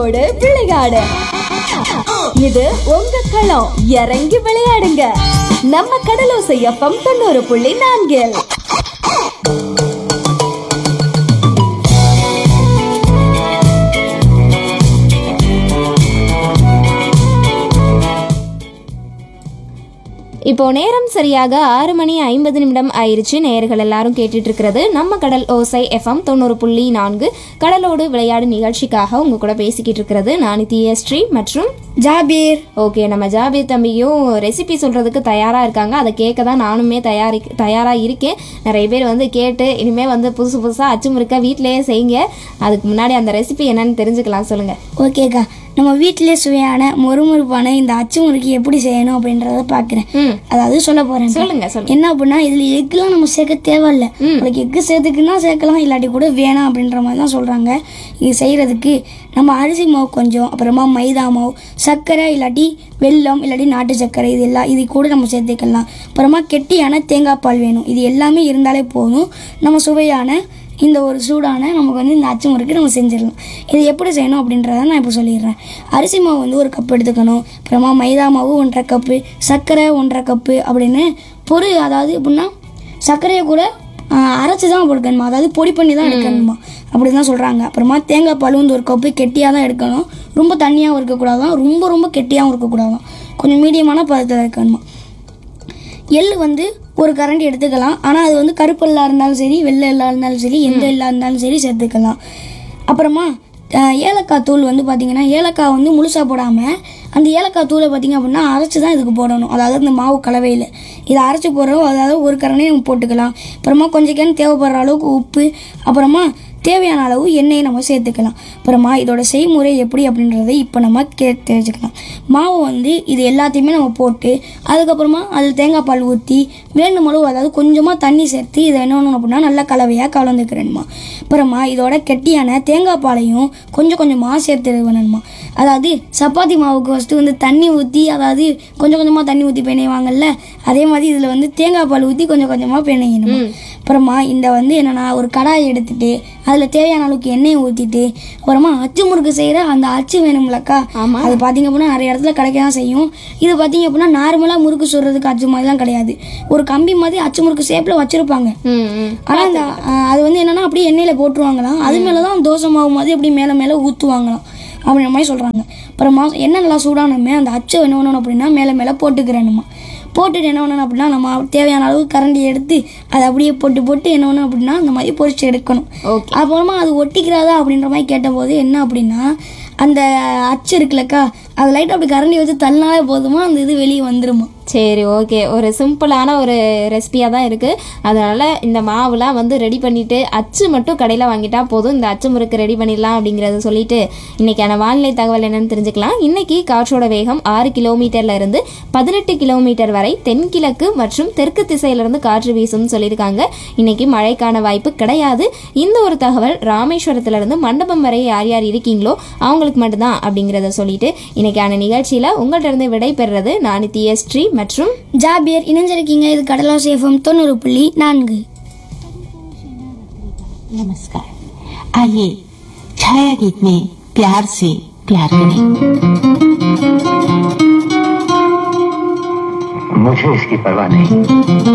கடலோடு விளையாடு இது உங்க களம் இறங்கி விளையாடுங்க நம்ம கடலோசை எஃப்எம் தொண்ணூறு புள்ளி நான்கில் இப்போ நேரம் சரியாக ஆறு மணி ஐம்பது நிமிடம் ஆயிருச்சு நேயர்கள் எல்லாரும் கேட்டுட்டு இருக்கிறது நம்ம கடல் ஓசை எஃப்எம் தொண்ணூறு புள்ளி நான்கு கடலோடு விளையாடு நிகழ்ச்சிக்காக உங்க கூட பேசிக்கிட்டு இருக்கிறது நான் ஸ்ரீ மற்றும் ஜாபீர் ஓகே நம்ம ஜாபீர் தம்பியும் ரெசிபி சொல்கிறதுக்கு தயாராக இருக்காங்க அதை கேட்க தான் நானுமே தயாரி தயாராக இருக்கேன் நிறைய பேர் வந்து கேட்டு இனிமேல் வந்து புதுசு புதுசாக அச்சு முறுக்க வீட்டிலேயே செய்யுங்க அதுக்கு முன்னாடி அந்த ரெசிபி என்னன்னு தெரிஞ்சுக்கலாம் சொல்லுங்கள் ஓகேக்கா நம்ம வீட்டிலே சுவையான மொறுமொறுப்பான இந்த அச்சு முறுக்கி எப்படி செய்யணும் அப்படின்றத பார்க்குறேன் ம் அதாவது சொல்ல போறேன் சொல்லுங்க சொல்லுங்க என்ன அப்படின்னா இதுல எக்குலாம் நம்ம சேர்க்க தேவையில்ல உங்களுக்கு எக்கு சேர்த்துக்குன்னா சேர்க்கலாம் இல்லாட்டி கூட வேணாம் அப்படின்ற மாதிரி தான் சொல்றாங்க இது செய்யறதுக்கு நம்ம அரிசி மாவு கொஞ்சம் அப்புறமா மைதா மாவு சர்க்கரை இல்லாட்டி வெல்லம் இல்லாட்டி நாட்டு சர்க்கரை இது எல்லாம் இது கூட நம்ம சேர்த்துக்கலாம் அப்புறமா கெட்டியான தேங்காய் பால் வேணும் இது எல்லாமே இருந்தாலே போதும் நம்ம சுவையான இந்த ஒரு சூடான நமக்கு வந்து இந்த அச்சு முறுக்கு நம்ம செஞ்சிடலாம் இது எப்படி செய்யணும் அப்படின்றத நான் இப்போ சொல்லிடுறேன் அரிசி மாவு வந்து ஒரு கப் எடுத்துக்கணும் அப்புறமா மைதா மாவு ஒன்றரை கப்பு சர்க்கரை ஒன்றரை கப்பு அப்படின்னு பொரு அதாவது எப்படின்னா சர்க்கரையை கூட அரைச்சி தான் எடுக்கணுமா அதாவது பொடி பண்ணி தான் எடுக்கணுமா அப்படி தான் சொல்கிறாங்க அப்புறமா தேங்காய் பால் வந்து ஒரு கப்பு கெட்டியாக தான் எடுக்கணும் ரொம்ப தண்ணியாகவும் இருக்கக்கூடாதான் ரொம்ப ரொம்ப கெட்டியாகவும் இருக்கக்கூடாதான் கொஞ்சம் மீடியமான பதத்தில் இருக்கணுமா எள்ளு வந்து ஒரு கரண்டி எடுத்துக்கலாம் ஆனால் அது வந்து கருப்பு எள்ளா இருந்தாலும் சரி வெள்ளை எள்ளா இருந்தாலும் சரி எந்த எள்ளா இருந்தாலும் சரி சேர்த்துக்கலாம் அப்புறமா அஹ், ஏலக்காய் தூள் வந்து பார்த்தீங்கன்னா ஏலக்காய் வந்து முழுசாக போடாமல் அந்த ஏலக்காய் தூளை பார்த்தீங்க அப்படின்னா அரைச்சி தான் இதுக்கு போடணும் அதாவது இந்த மாவு கலவையில் இதை அரைச்சி போடுறோம் அதாவது ஒரு கரண்டி நம்ம போட்டுக்கலாம் அப்புறமா கொஞ்சம் கேன் தேவைப்படுற அளவுக்கு உப்பு அப்புறமா தேவையான அளவு எண்ணெயை நம்ம சேர்த்துக்கலாம் அப்புறமா இதோட செய்முறை எப்படி அப்படின்றத இப்போ நம்ம கே தெரிஞ்சுக்கலாம் மாவு வந்து இது எல்லாத்தையுமே நம்ம போட்டு அதுக்கப்புறமா அதில் தேங்காய் பால் ஊற்றி வேணும் அளவு அதாவது கொஞ்சமாக தண்ணி சேர்த்து இதை என்ன பண்ணணும் அப்படின்னா நல்லா கலவையாக கலந்துக்கிறணுமா அப்புறமா இதோட கெட்டியான தேங்காய் பாலையும் கொஞ்சம் கொஞ்சமாக சேர்த்து வேணுமா அதாவது சப்பாத்தி மாவுக்கு ஃபஸ்ட்டு வந்து தண்ணி ஊற்றி அதாவது கொஞ்சம் கொஞ்சமாக தண்ணி ஊற்றி பிணைவாங்கல்ல அதே மாதிரி இதில் வந்து தேங்காய் பால் ஊற்றி கொஞ்சம் கொஞ்சமாக பிணையணும் அப்புறமா இந்த வந்து என்னன்னா ஒரு கடாய் எடுத்துட்டு அதில் தேவையான அளவுக்கு எண்ணெயை ஊற்றிட்டு அப்புறமா அச்சு முறுக்கு செய்கிற அந்த அச்சு வேணும்லக்கா ஆமா. அது பார்த்தீங்க அப்படின்னா நிறைய இடத்துல கிடைக்க தான் செய்யும் இது பார்த்தீங்க அப்படின்னா நார்மலாக முறுக்கு சுடுறதுக்கு அச்சு மாதிரிலாம் கிடையாது ஒரு கம்பி மாதிரி அச்சு முறுக்கு ஷேப்பில் வச்சுருப்பாங்க ம் ம் ஆனால் அந்த அஹ், அது வந்து என்னன்னா அப்படியே எண்ணெயில் போட்டுருவாங்களாம் அது மேலே தான் தோசை மாவு மாதிரி அப்படியே மேலே மேலே ஊற்றுவாங்களாம் அப்படின்ற மாதிரி சொல்கிறாங்க அப்புறமா எண்ணெய் நல்லா சூடானமே அந்த அச்சை என்ன பண்ணணும் அப்படின்னா மேலே மேலே போட்டுக்கிறேனுமா போட்டுட்டு என்ன பண்ணணும் அப்படின்னா நம்ம தேவையான அளவு கரண்டி எடுத்து அதை அப்படியே போட்டு போட்டு என்ன பண்ணணும் அப்படின்னா அந்த மாதிரி பொரிச்சு எடுக்கணும் ஓகே அப்புறமா அது ஒட்டிக்கிறாதா அப்படின்ற மாதிரி கேட்டபோது என்ன அப்படின்னா அந்த அச்சு இருக்குல்லக்கா அது லைட் அப்படி கரண்டி வச்சு தள்ளினாலே போதுமா அந்த இது வெளியே வந்துருமா சரி ஓகே ஒரு சிம்பிளான ஒரு ரெசிபியாக தான் இருக்குது அதனால் இந்த மாவுலாம் வந்து ரெடி பண்ணிவிட்டு அச்சு மட்டும் கடையில் வாங்கிட்டா போதும் இந்த அச்சு முறுக்கு ரெடி பண்ணிடலாம் அப்படிங்கிறத சொல்லிட்டு இன்றைக்கான வானிலை தகவல் என்னன்னு தெரிஞ்சுக்கலாம் இன்றைக்கி காற்றோட வேகம் ஆறு கிலோமீட்டர்ல இருந்து பதினெட்டு கிலோமீட்டர் வரை தென்கிழக்கு மற்றும் தெற்கு திசையிலிருந்து காற்று வீசும்னு சொல்லியிருக்காங்க இன்றைக்கி மழைக்கான வாய்ப்பு கிடையாது இந்த ஒரு தகவல் ராமேஸ்வரத்துலேருந்து மண்டபம் வரை யார் யார் இருக்கீங்களோ அவங்களுக்கு மட்டும்தான் அப்படிங்கிறத சொல்லிட்டு இன்னைக்கான நிகழ்ச்சியில் உங்கள்கிட்ட இருந்து விடை பெறுறது நான் ஸ்ரீ மற்றும் ஜாபியர் இணைஞ்சிருக்கீங்க இது கடலோசை எஃப்எம் தொண்ணூறு புள்ளி நான்கு नमस्कार आइए छाया गीत में प्यार से प्यार करें मुझे इसकी परवाह नहीं